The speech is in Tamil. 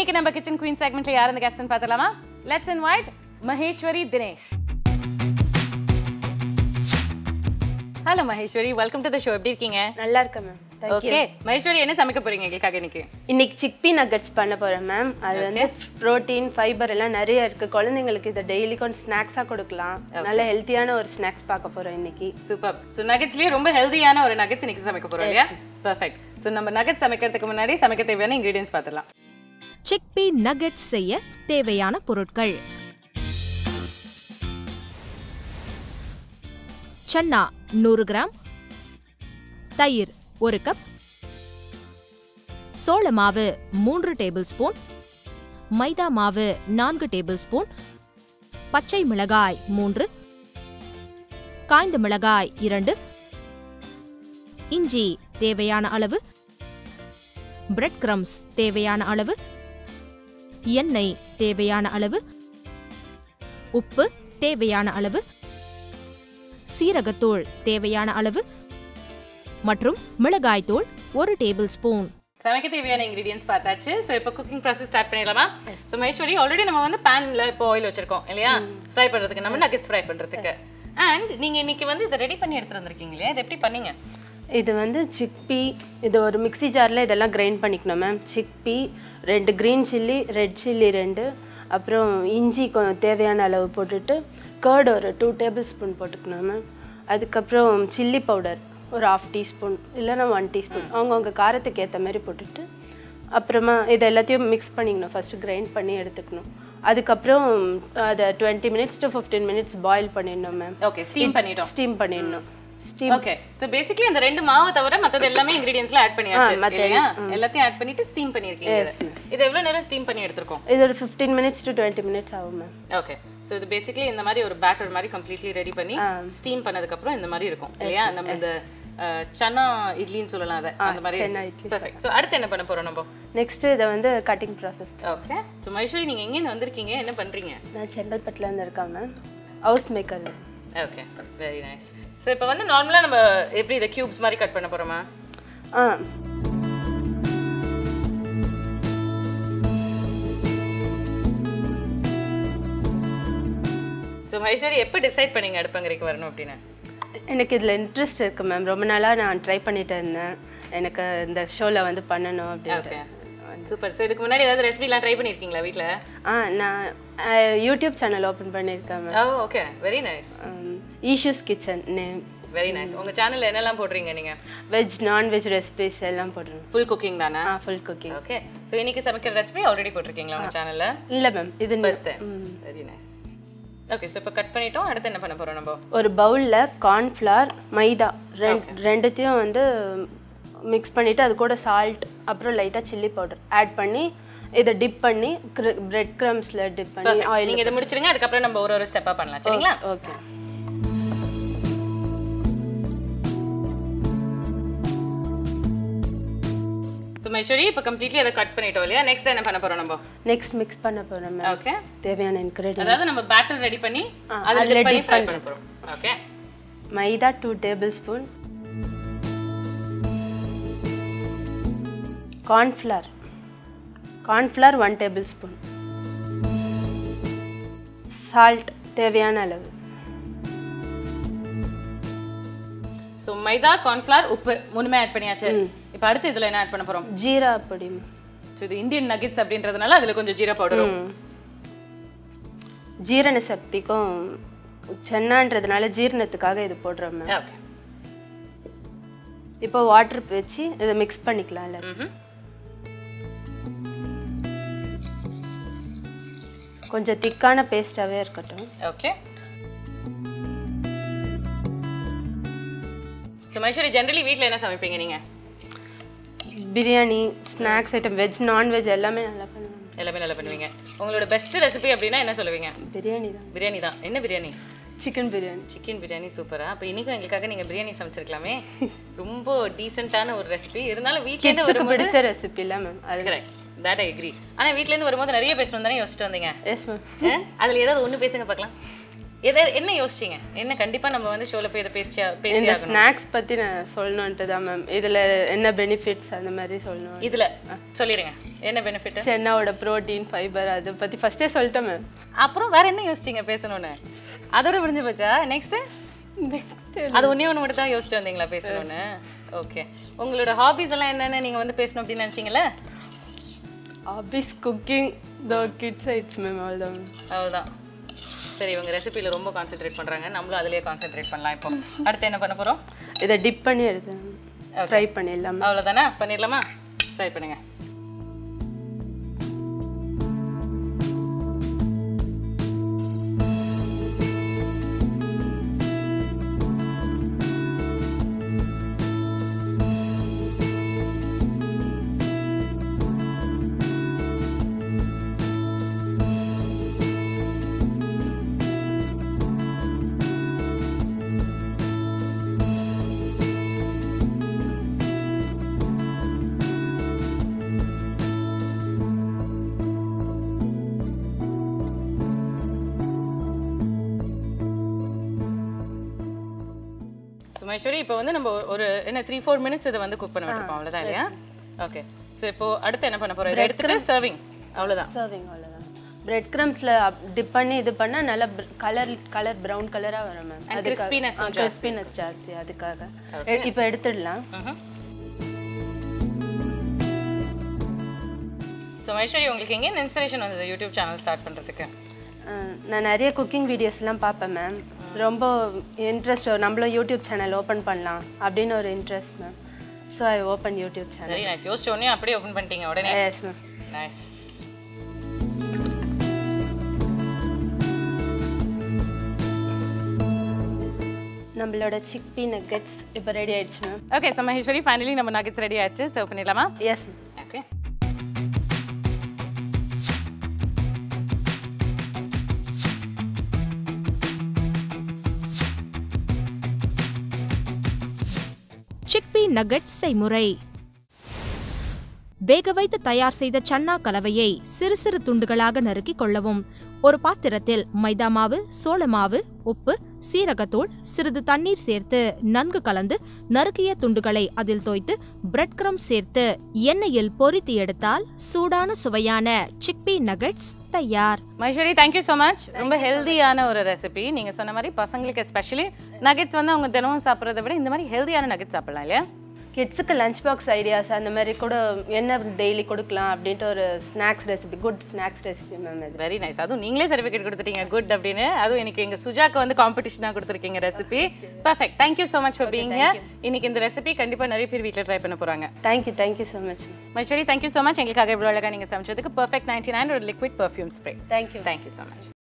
இன்னைக்கு நம்ம கிச்சன் குயின் செக்மெண்ட்ல யார் இந்த கெஸ்ட்னு பார்த்தலாமா let's invite Maheswari Dinesh hello Maheswari welcome to the show எப்படி இருக்கீங்க நல்லா இருக்கேன் மேம் ஓகே மகேஸ்வரி என்ன சமைக்க போறீங்க எங்களுக்காக இன்னைக்கு இன்னைக்கு சிக்பி நகட்ஸ் பண்ண போறேன் மேம் அது வந்து ப்ரோட்டீன் ஃபைபர் எல்லாம் நிறைய இருக்கு குழந்தைங்களுக்கு இதை டெய்லி கொஞ்சம் ஸ்நாக்ஸாக கொடுக்கலாம் நல்ல ஹெல்த்தியான ஒரு ஸ்நாக்ஸ் பார்க்க போறோம் இன்னைக்கு சூப்பர் ஸோ நகட்ஸ்லயே ரொம்ப ஹெல்தியான ஒரு நகட்ஸ் இன்னைக்கு சமைக்க போறோம் இல்லையா பர்ஃபெக்ட் ஸோ நம்ம நகட்ஸ் சமைக்கிறதுக்கு முன்னாடி சமைக்க தேவையான இன்கிரீடியன்ஸ் பார்த்துடலாம் சிக்பி நகெட்ஸ் செய்ய தேவையான பொருட்கள் சன்னா நூறு கிராம் தயிர் ஒரு கப் சோள மாவு மூன்று டேபிள் ஸ்பூன் மைதா மாவு நான்கு டேபிள் ஸ்பூன் பச்சை மிளகாய் மூன்று காய்ந்த மிளகாய் இரண்டு இஞ்சி தேவையான அளவு பிரெட் கிரம்ஸ் தேவையான அளவு எண்ணெய் தேவையான அளவு உப்பு தேவையான அளவு சீரகத்தூள் தேவையான அளவு மற்றும் மிளகாய்த்தூள் ஒரு டேபிள் ஸ்பூன் சமைக்க தேவையான இன்கிரீடியன்ஸ் பார்த்தாச்சு ஸோ இப்போ குக்கிங் ப்ராசஸ் ஸ்டார்ட் பண்ணிடலாமா ஸோ மகேஸ்வரி ஆல்ரெடி நம்ம வந்து பேன்ல இப்போ ஆயில் வச்சிருக்கோம் இல்லையா ஃப்ரை பண்றதுக்கு நம்ம நகெட்ஸ் ஃப்ரை பண்றதுக்கு அண்ட் நீங்க இன்னைக்கு வந்து இதை ரெடி பண்ணி எடுத்துட்டு வந்திருக்கீங்க இல்லையா இது எப்படி பண்ணீங்க இது வந்து சிக்பி இது ஒரு மிக்ஸி ஜாரில் இதெல்லாம் கிரைண்ட் பண்ணிக்கணும் மேம் சிக்பி ரெண்டு க்ரீன் சில்லி ரெட் சில்லி ரெண்டு அப்புறம் இஞ்சி கொ- தேவையான அளவு போட்டுட்டு கர்ட் ஒரு டூ டேபிள் ஸ்பூன் போட்டுக்கணும் மேம் அதுக்கப்புறம் சில்லி பவுடர் ஒரு ஆஃப் டீஸ்பூன் இல்லைன்னா ஒன் டீஸ்பூன் அவங்கவுங்க காரத்துக்கு ஏற்ற மாதிரி போட்டுட்டு அப்புறமா இது எல்லாத்தையும் மிக்ஸ் பண்ணிக்கணும் ஃபஸ்ட்டு கிரைண்ட் பண்ணி எடுத்துக்கணும் அதுக்கப்புறம் அதை twenty minutes to fifteen minutes boil பண்ணிடணும் மேம் ஓகே ஸ்டீம் பண்ணிட்டோம் ஸ்டீம் பண்ணிடணும் ஸ்டீம் ஓகே சோ பேசிக்கலி அந்த ரெண்டு மாவு தவிர மத்தது எல்லாமே இன்கிரீடியன்ஸ்ல ஆட் பண்ணியாச்சு இல்லையா எல்லாத்தையும் ஆட் பண்ணிட்டு ஸ்டீம் பண்ணிருக்கீங்க இதை. இது எவ்வளவு நேரம் ஸ்டீம் பண்ணி எடுத்திருக்கோம் இது ஒரு fifteen minutes to twenty minutes ஆகும் மேம் ஓகே சோ இது பேசிக்கலி இந்த மாதிரி ஒரு பேட்டர் மாதிரி கம்ப்ளீட்லி ரெடி பண்ணி ஸ்டீம் பண்ணதுக்கு அப்புறம் இந்த மாதிரி இருக்கும் இல்லையா நம்ம இந்த அஹ், சன்னா இட்லின்னு சொல்லலாம் அதை அந்த மாதிரி சன்னா இட்லி. பெர்ஃபெக்ட் சோ அடுத்து என்ன பண்ண போறோம் நம்ம நெக்ஸ்ட் இதை வந்து cutting process okay so Maheswari நீங்க எங்க இருந்து வந்திருக்கீங்க என்ன பண்றீங்க நான் செங்கல்பட்டுல இருந்து இருக்கேன் ma'am house maker okay very nice so இப்போ வந்து நார்மலா நம்ம எப்படி இதை கியூப்ஸ் மாதிரி கட் பண்ண போறோமா ஆ சோ மகேஸ்வரி எப்போ டிசைட் பண்ணீங்க அடுப்பங்கரைக்கு வரணும் அப்படின்னு எனக்கு இதில் இன்ட்ரெஸ்ட் இருக்குது மேம் ரொம்ப நாளாக நான் ட்ரை பண்ணிட்டு இருந்தேன் எனக்கு இந்த ஷோவில் வந்து பண்ணணும் அப்படின்ட்டு ஓகே சூப்பர் ஸோ இதுக்கு முன்னாடி ஏதாவது ரெசிபிலாம் ட்ரை பண்ணியிருக்கீங்களா வீட்டில் ஆ நான் யூடியூப் சேனல் ஓப்பன் பண்ணியிருக்கேன் ma'am oh okay very nice Eshu's kitchen name very nice உங்கள் சேனலில் என்னெல்லாம் போடுறீங்க நீங்கள் வெஜ் நான்வெஜ் ரெசிபிஸ் எல்லாம் போடுறேன் ஃபுல் குக்கிங் தானே ஆ ஃபுல் குக்கிங் ஓகே ஸோ இன்னைக்கு சமைக்கிற ரெசிபி ஆல்ரெடி போட்டிருக்கீங்களா உங்கள் சேனலில் இல்லை மேம் இது first time very nice okay so இப்போ கட் பண்ணிட்டோம் அடுத்து என்ன பண்ண போகிறோம் நம்ம ஒரு பவுலில் கார்ன்ஃப்ளவர் மைதா ரெண்டு ரெண்டுத்தையும் வந்து மிக்ஸ் பண்ணிவிட்டு அது கூட சால்ட் அப்புறம் லைட்டாக சில்லி பவுடர் ஆட் பண்ணி இதை டிப் பண்ணி பிரெட் க்ரம்ஸில் டிப் பண்ணி ஆயில் நீங்கள் இதை முடிச்சிருங்க அதுக்கப்புறம் நம்ம ஒரு ஒரு ஸ்டெப்பாக பண்ணலாம் சரிங்களா ஓகே ஸோ மைஸ்வரி இப்போ கம்ப்ளீட்லி அதை கட் பண்ணிட்டோம் இல்லையா நெக்ஸ்ட் என்ன பண்ண போகிறோம் நம்ம நெக்ஸ்ட் மிக்ஸ் பண்ண போகிறோம் மேம் ஓகே தேவையான இன்க்ரீடியன்ட் அதாவது நம்ம பேட்டர் ரெடி பண்ணி அதில் அதுல dip பண்ணி dip ஃப்ரை பண்ண போகிறோம் okay maida two tablespoon cornflour cornflour one tablespoon salt தேவையான அளவு ஸோ மைதா கார்ன்ஃப்ளவர் உப்பு மூணுமே ஆட் பண்ணியாச்சு இப்போ அடுத்து இதில் என்ன ஆட் பண்ண போகிறோம் ஜீரா பொடி ஸோ இது இந்தியன் நகெட்ஸ் அப்படின்றதுனால அதில் கொஞ்சம் ஜீரா பவுடரும் ஜீரண சக்திக்கும் சென்னான்றதுனால ஜீரணத்துக்காக இது போடுறோம் மேம் ஓகே இப்போ வாட்டர் வச்சு இதை மிக்ஸ் பண்ணிக்கலாம்ல ம் கொஞ்சம் திக்கான பேஸ்டாகவே இருக்கட்டும் ஓகே ஸோ மைஸ்வரி ஜென்ரலி வீட்டில் என்ன சமைப்பீங்க நீங்கள் biryani snacks item veg non veg எல்லாமே நல்லா பண்ணுவேன் எல்லாமே நல்லா பண்ணுவீங்க உங்களோட பெஸ்ட் ரெசிபி அப்படின்னா என்ன சொல்லுவீங்க பிரியாணி தான் பிரியாணி தான் என்ன பிரியாணி சிக்கன் பிரியாணி சிக்கன் பிரியாணி சூப்பரா அப்போ இன்னைக்கும் எங்களுக்காக நீங்கள் பிரியாணி சமைச்சிருக்கலாமே ரொம்ப டீசெண்டான ஒரு ரெசிபி இருந்தாலும் வீட்லேருந்து கிட்ஸுக்கு வரும்போது பிடிச்ச ரெசிபி இல்லை மேம் அது கரெக்ட் தட் ஐ அக்ரி ஆனால் வீட்லேருந்து வரும்போது நிறைய பேசணும் தானே யோசிச்சுட்டு வந்தீங்க எஸ் மேம் அஹ்? அதுல ஏதாவது ஒண்ணு பேசுங்க பார்க்கலாம் எதை என்ன யோசிச்சீங்க என்ன கண்டிப்பா நம்ம வந்து ஷோல போய் இதை பேசி பேசி இந்த ஆகணும் ஸ்நாக்ஸ் பற்றி நான் சொல்லணுன்ட்டு தான் மேம் இதில் என்ன பெனிஃபிட்ஸ் அந்த மாதிரி சொல்லணும் இதுல சொல்லிடுங்க என்ன பெனிஃபிட் சென்னாவோட ப்ரோட்டீன் ஃபைபர் அதை பற்றி ஃபஸ்ட்டே சொல்லிட்டேன் மேம் அப்புறம் வேற என்ன யோசிச்சீங்க பேசணும்னு அதோட முடிஞ்சு போச்சா நெக்ஸ்ட் நெக்ஸ்ட் அது ஒண்ணே ஒன்று மட்டும் தான் யோசிச்சு வந்தீங்களா பேசணும்னு ஓகே உங்களோட ஹாபிஸ் எல்லாம் என்னென்ன நீங்க வந்து பேசணும் அப்படின்னு நினைச்சீங்களா ஹாபிஸ் குக்கிங் த கிட்ஸ் ஐட்ஸ் மேம் அவ்வளோதான் அவ்வளவுதான் சரி இவங்க ரெசிபியில ரொம்ப கான்சென்ட்ரேட் பண்றாங்க நம்மளும் அதுலயே கான்சென்ட்ரேட் பண்ணலாம் இப்போ அடுத்து என்ன பண்ண போறோம் இதை டிப் பண்ணி எடுத்தேன் ஃப்ரை பண்ணிடலாம் அவ்வளவுதானே பண்ணிடலாமா ட்ரை பண்ணுங்க சுமேஸ்வரி இப்போ வந்து நம்ம ஒரு என்ன த்ரீ ஃபோர் மினிட்ஸ் இதை வந்து குக் பண்ண விட்டுருப்போம் அவ்வளோதான் இல்லையா ஓகே ஸோ இப்போ அடுத்து என்ன பண்ண போறோம் இதை எடுத்துட்டு சர்விங் அவ்வளவுதான் சர்விங் அவ்வளோதான் பிரெட் கிரம்ஸில் டிப் பண்ணி இது பண்ணால் நல்லா கலர் கலர் ப்ரௌன் கலராக வரும் மேம் And crispiness உம் கிறிஸ்பினஸ் ஜாஸ்தி அதுக்காக இப்போ எடுத்துடலாம் ஸோ மகேஸ்வரி உங்களுக்கு எங்கே இன்ஸ்பிரேஷன் வந்தது யூடியூப் சேனல் ஸ்டார்ட் பண்றதுக்கு அஹ் நான் நிறைய குக்கிங் வீடியோஸ்லாம் பார்ப்பேன் மேம் ரொம்ப இன்ட்ரெஸ்ட் நம்மளும் யூடியூப் சேனல் ஓப்பன் பண்ணலாம் அப்படின்னு ஒரு interest ma'am so I open YouTube channel சரி நைஸ் யோசிச்ச உடனே அப்படியே ஓப்பன் பண்ணிட்டீங்க உடனே எஸ் மேம் நைஸ் நம்மளோட சிக்பி நக்கெட்ஸ் இப்போ ரெடி ஆயிடுச்சு ma'am okay so Maheswari finally நம்ம நகெட்ஸ் ரெடி ஆயிடுச்சு சர்வ் பண்ணிடலாமா yes ma'am okay chickpea nuggets செய்முறை வேக வைத்து தயார் செய்த சன்னா கலவையை சிறு சிறு துண்டுகளாக நறுக்கிக் கொள்ளவும் ஒரு பாத்திரத்தில் மைதா மாவு சோள மாவு உப்பு சீரகத்தூள் சிறிது தண்ணீர் சேர்த்து நன்கு கலந்து நறுக்கிய துண்டுகளை அதில் தோய்த்து பிரெட் கிரம் சேர்த்து எண்ணெயில் பொரித்து எடுத்தால் சூடான சுவையான சிக்பி நகெட்ஸ் தயார் மகேஸ்வரி தேங்க்யூ ஸோ மச் ரொம்ப ஹெல்தியான ஒரு ரெசிபி நீங்கள் சொன்ன மாதிரி பசங்களுக்கு எஸ்பெஷலி நகெட்ஸ் வந்து அவங்க தினமும் சாப்பிட்றத விட இந்த மாதிரி ஹெல்தியான நகெட்ஸ் சாப்பிடலாம் இல்லையா கிட்ஸுக்கு லஞ்ச் பாக்ஸ் ஐடியாஸ் அந்த மாதிரி கூட என்ன டெய்லி கொடுக்கலாம் அப்படின்ட்டு ஒரு snacks recipe good snacks recipe ma'am இது வெரி நைஸ் அதுவும் நீங்களே சர்டிஃபிகேட் கொடுத்துட்டீங்க குட் அப்படின்னு அதுவும் எனக்கு எங்க சுஜாக்கு வந்து காம்படிஷனாக கொடுத்துருக்கீங்க recipe perfect thank you so much for being இன்னைக்கு இந்த ரெசிபி கண்டிப்பா நிறைய பேர் வீட்டில் ட்ரை பண்ண போறாங்க thank you thank you so much ma'am Maheswari thank you so much எங்களுக்காக இவ்வளோ அழகாக நீங்கள் சமைச்சதுக்கு பர்ஃபெக்ட் நைன்டி நைன் ஒரு liquid perfume spray thank you thank you so much